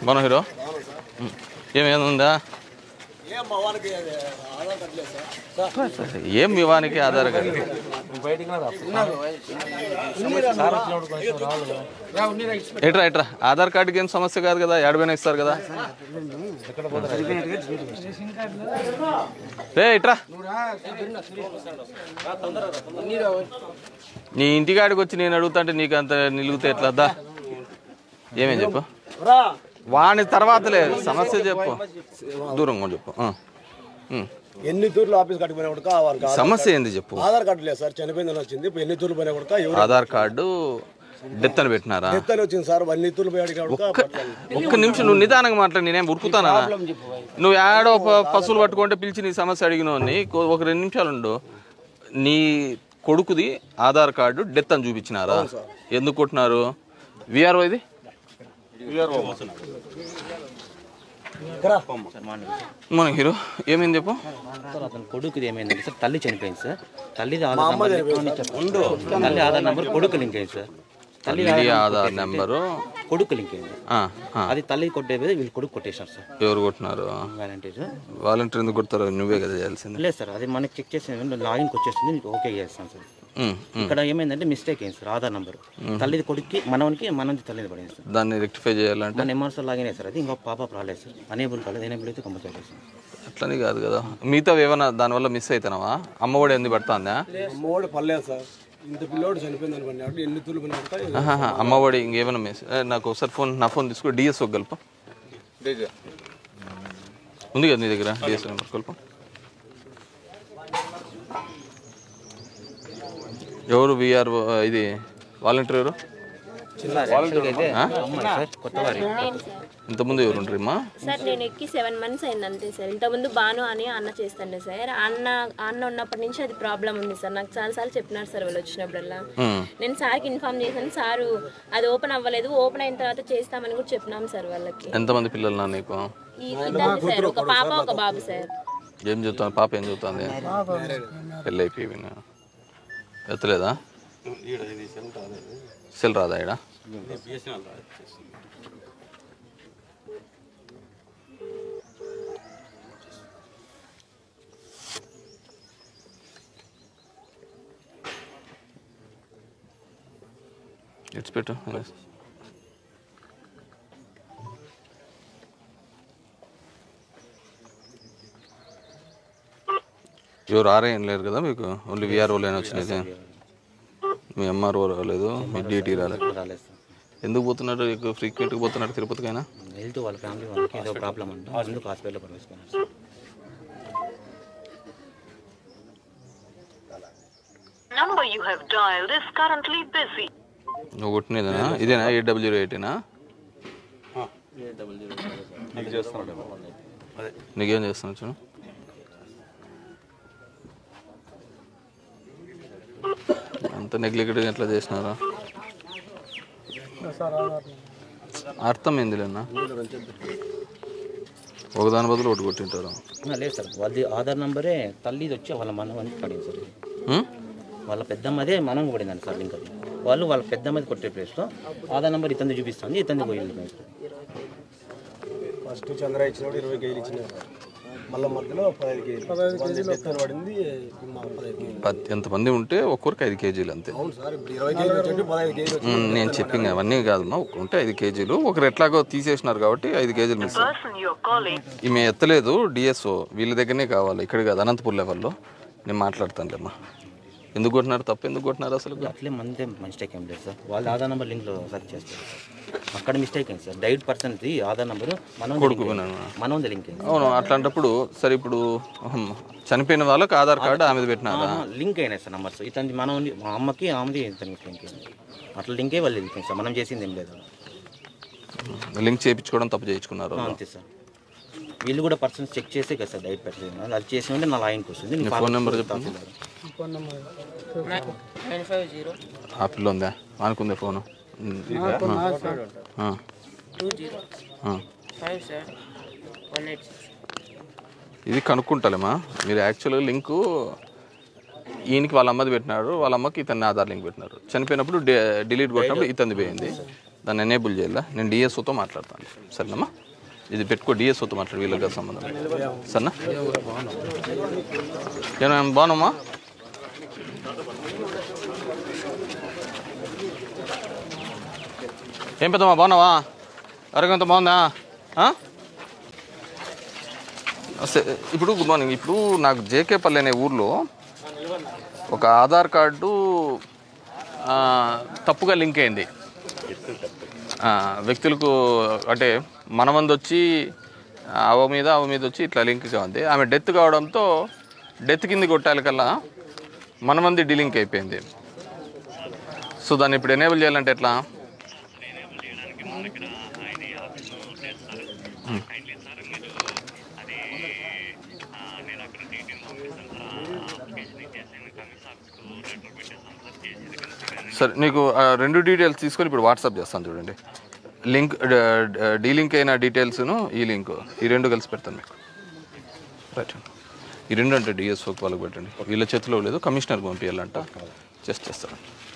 బాగున్నా హీరో ఉమ్. ఏమేమి ఉందా ఏం మా వానికి అది ఆధార్ కార్డు లేదు సార్ ఏం మీ వానికి ఆధార్ కార్డు ఎట్రా ఎట్రా ఆధార్ కార్డుకి ఏం సమస్య కాదు కదా ఏడబైనా ఇస్తారు కదా రే ఇట్రా నీ ఇంటికాడికి వచ్చి నేను అడుగుతాంటే నీకు అంత నిలుగుతే ఎట్లా దా ఏమేం చెప్పు రా వాని తర్వాతలే సమస్య చెప్పు దూరంగా ఉండి చెప్పు ఆ. ఉమ్. ఎన్ని తూర్లు ఆఫీస్ కట్టుకునే కూడా వారికి ఆధార్- సమస్య ఏంది చెప్పు ఆధార్ కార్డు లేదు సార్ చనిపోయిందని వచ్చింది ఇప్పుడు ఎన్ని తూర్లు పోయినా కూడా ఎవరు ఆధార్ కార్డు డెత్ అని పెట్టినారా ఎత్తని వచ్చింది సార్ అన్ని తూర్లు పోయాడు కాబట్టి ఒక్క నిమిషం నువ్వు నిదానంగా మాట్లాడి నేనేం ఉరుకుతానా నువ్వు ఆడో ప- పశువులు పట్టుకుంటే పిలిచి నీ సమస్య అడిగినోని ఒక రెండు నిమిషాలు ఉండు నీ కొడుకుది ఆధార్ కార్డు డెత్ అని చూపించినారా ఎందుకు కొట్టినారు విఆర్ఓ ఇది మన హీరో ఏమైంది చెప్పు సార్ అతని కొడుకుది ఏమైందంటే సార్ తల్లి చనిపోయింది సార్ తల్లిది ఆధార్ నంబర్ తల్లి ఆధార్ నంబర్ కొడుకు లింక్ అయింది సార్ తల్లి తల్లి ఆధార్ నెంబరు కొడుకు లింక్ అయింది ఆ, ఆ. అది తల్లి కొట్టేది వీళ్ళు కొడుకు కొట్టేశారు సార్ ఎవరు కొట్టినారు వాలంటీర్ వాలంటీర్ ఎందుకు కొడతారు నువ్వే కదా చేయాల్సింది లేదు సార్ అది మనకి చెక్ చేసి లాగిన్కి వచ్చేస్తుంది నీకు ఓకే చేస్తాం సార్ ఉమ్, ఉమ్. ఇక్కడ ఏమైందంటే మిస్టేక్ అయింది సార్ ఆధార్ నంబర్ తల్లిది కొడుక్కి మనవనికి మనది తల్లిది పడింది సార్ దాన్ని రెక్టిఫై చేయాలంటే మన ఎంఆర్సీ లాగిన్ సార్ అది ఇంకో పాప రాలేదు సార్ అనేబుల్ కాలేదు ఎనేబుల్ అయితే కంపల్సరీ సార్ అట్లని కాదు కదా మిగతా ఏమైనా దానివల్ల మిస్ అవుతున్నావా అమ్మఒడి ఎందుకు పడుతుందా అమ్మోడు పర్లేదు సార్ ఇంత పిల్లోడు చనిపోయిందని పడినాడు ఎన్ని తూర్లు పోయినా కూడా ఆహాహా, అమ్మఒడి ఇంకేమైనా మిస్ ఏ, నాకు ఒకసారి ఫోన్ నా ఫోన్ తీసుకో డిఎస్ కలుపు ఉంది కదా నీ దగ్గర డిఎస్ నెంబర్ కలుపు ఎవరు విఆర్ ఇది వాలంటీర్ ఎవరు ఆ? అమ్మాయి సార్ కొత్త వారి ఇంతకుముందు ఎవరు ఉంటారమ్మా సార్ నేను ఎక్కి సెవెన్ మంత్స్ అయింది అంతే సార్ ఇంతకుముందు బాను అని అన్న చేస్తుండే సార్ అన్న అన్న ఉన్నప్పటి నుంచి అది ప్రాబ్లం ఉంది సార్ నాకు చాలాసార్లు చెప్పినారు సార్ వాళ్ళు వచ్చినప్పుడల్లా ఉమ్. నేను సార్కి ఇన్ఫామ్ చేశాను సారు అది ఓపెన్ అవ్వలేదు ఓపెన్ అయిన తర్వాత చేస్తామని కూడా చెప్పినాం సార్ వాళ్ళకి ఎంతమంది పిల్లలు నా నీకు ఈ ఇద్దరు సార్ ఒక పాప ఒక బాబు సార్ ఏం చదువుతాను పాప ఏం చదువుతుంది పెళ్ళి అయిపోయి ఎత్తలేదా సెల్ రాదా ఇక్కడ ఇచ్చిపెట్టు ఎవరు ఆర్ఐ ఏం లేరు కదా మీకు ఓన్లీ విఆర్ఓ లేని వచ్చినది మీ ఎంఆర్ఓ రాలేదు మీ డిటీ రాలేదు రాలేదు సార్ ఎందుకు పోతున్నారు ఎక్కువ ఫ్రీక్వెంట్గా పోతున్నారు తిరుపతికైనా హెల్త్ వాళ్ళ ఫ్యామిలీ వాళ్ళకి ఏదో ప్రాబ్లం అంట అందుకు హాస్పిటల్లో పనిచేసుకున్నారు sir number you have dialed is currently busy. నువ్వు కొట్టినదేనా ఇదేనా ఎయిట్ డబల్ జీరో ఎయిటీనా నీకేం చేస్తున్నావు చూడు అంత నెగ్లెక్ట్గా ఎట్లా చేసినారా అర్థం ఏంది లేనా ఒకదాని బదులు ఒకటి కొట్టింటారు ఆ, లేదు సార్ వాళ్ళది ఆధార్ నంబరే తల్లిది వచ్చి వాళ్ళ మనవనికి పడింది సార్ ఉం? వాళ్ళ పెద్దమ్మదే మనం పడిందండి సార్ లింక్ అది వాళ్ళు వాళ్ళ పెద్దమ్మది కొట్టే ప్లేస్లో ఆధార్ నంబర్ ఇతంది చూపిస్తుంది ఇతంది పోయింది ఫస్ట్ చంద్ర ఇచ్చినప్పుడు ఇరవై కేజీలు ఇచ్చినారు మళ్ళీ మధ్యలో పదహైదు కేజీలు పదహైదు ఎత్తని పడింది ఇప్పుడు మాకు పదహైదు కేజీలు పద్- ఎంతమంది ఉంటే ఒక్కొరికి ఐదు కేజీలు అంతే అవును సార్ ఇప్పుడు ఇరవై కేజీలు వచ్చి పదహైదు కేజీలు వచ్చి ఉం, నేను చెప్పింది అవన్నీ కాదమ్మా ఉంటే ఐదు కేజీలు ఒకరు ఎట్లాగో తీసేసినారు కాబట్టి ఐదు కేజీలు మిస్ Person you're calling ఈమె ఎత్తలేదు డిఎస్ఓ వీళ్ళ దగ్గరనే కావాలి ఇక్కడ కాదు అనంతపూర్ లెవెల్లో నేను మాట్లాడతానులేమ్మా ఎందుకు కొట్టినారు తప్పు ఎందుకు కొట్టినారు అసలు అట్లే మందే మిస్టేక్ ఏం లేదు సార్ వాళ్ళ ఆధార్ నెంబర్ లింక్లో సెర్చ్ చేస్తారు అక్కడ మిస్టేక్ అయింది సార్ డైట్ పర్సన్ది ఆధార్ నెంబరు మనం మనం లింక్ అయింది అవును అట్లాంటప్పుడు సరే ఇప్పుడు అహం, చనిపోయిన వాళ్ళకి ఆధార్ కార్డు ఆమె పెట్టినారా లింక్ అయినాయి సార్ నంబర్స్ ఇతని మనం మా అమ్మకి ఆమెది ఇతనికి లింక్ అయింది అట్లా లింకే వాళ్ళు లింక్ అయింది సార్ మనం చేసింది ఏం లేదు లింక్ చేయించుకోవడం తప్పు చేయించుకున్నారు ఆ, అంతే సార్ వీళ్ళు కూడా పర్సన్స్ చెక్ చేసే కదా సార్ డైట్ పర్సన్ అది చేసి ఉంటే నా లైన్కి వస్తుంది నేను ఫోన్ నెంబర్ చెప్పండి ఆ పిల్ల ఉందా అనుకుందే ఫోను ఆ. ఆ. ఇది కనుక్కుంటాలేమా మీరు యాక్చువల్గా లింకు ఈయనకి వాళ్ళ అమ్మది పెట్టినారు వాళ్ళ అమ్మకి ఇతన్ని ఆధార్ లింక్ పెట్టినారు చనిపోయినప్పుడు డి- డిలీట్ కొట్టినప్పుడు ఇతన్ని పోయింది దాన్ని ఎనేబుల్ చేయాలా నేను డిఎస్ఓతో మాట్లాడతాను సరేనమ్మా ఇది పెట్టుకో డిఎస్ఓతో మాట్లాడు వీళ్ళకి కాదు సంబంధం లేదు. సరేనా ఏమైనా బాగున్నామా ఏం పెద్దమ్మా బాగున్నావా ఆరోగ్యంతో బాగుందా ఆ? సే- ఇప్పుడు గుడ్ మార్నింగ్ ఇప్పుడు నాకు జేకేపల్లి అనే ఊర్లో ఒక ఆధార్ కార్డు ఆ, తప్పుగా లింక్ అయింది ఆ, వ్యక్తులకు అంటే మన మంది వచ్చి అవ మీద అవ మీద వచ్చి ఇట్లా లింక్గా ఉంది ఆమె డెత్ కావడంతో డెత్ కింద కొట్టాలి కల్లా మన మంది డీలింక్ అయిపోయింది సో దాన్ని ఇప్పుడు ఎనేబుల్ చేయాలంటే ఎట్లా సరే నీకు ఆ రెండు డీటెయిల్స్ తీసుకొని ఇప్పుడు వాట్సాప్ చేస్తాను చూడండి లింక్ డీ లింక్ అయిన డీటెయిల్స్ను ఈ లింక్ ఈ రెండు కలిసి పెడతాను మీకు రైట్ ఈ రెండు అంటే డిఎస్ఓకి వాళ్ళకి పెట్టండి వీళ్ళ చేతిలో లేదు కమిషనర్కి పంపించాలంట చేసి చేస్తాను